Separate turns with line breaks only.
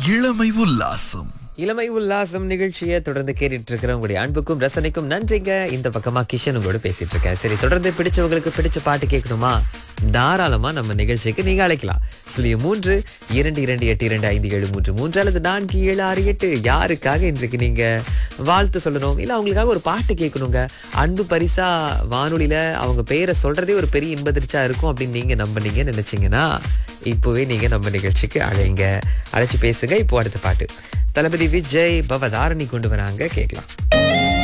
இளமை உல்லாசம்
இளமை உல்லாசம் நிகழ்ச்சியை தொடர்ந்து கேட்டுட்டு இருக்கிற உங்களுடைய அன்புக்கும் ரசனைக்கும் நன்றிங்க இந்த பக்கமா கிஷன் உங்களோட பேசிட்டு இருக்கேன் சரி தொடர்ந்து பிடிச்சவங்களுக்கு பிடிச்ச பாட்டு கேட்கணுமா தாராளமா நம்ம நிகழ்ச்சிக்கு நீங்க அழைக்கலாம் சுழிய மூன்று இரண்டு இரண்டு எட்டு இரண்டு ஐந்து ஏழு மூன்று மூன்று அல்லது நான்கு ஏழு ஆறு எட்டு யாருக்காக இன்றைக்கு நீங்க வாழ்த்து சொல்லணும் இல்ல அவங்களுக்காக ஒரு பாட்டு கேட்கணுங்க அன்பு பரிசா வானொலியில அவங்க பெயரை சொல்றதே ஒரு பெரிய இன்பதிர்ச்சா இருக்கும் அப்படின்னு நீங்க நம்பினீங்க நினைச்சீங்கன்னா இப்போவே நீங்க நம்ம நிகழ்ச்சிக்கு அழைங்க அழைச்சு பேசுங்க இப்போ அடுத்த பாட்டு தளபதி விஜய் பவதாரணி கொண்டு வராங்க கேட்கலாம்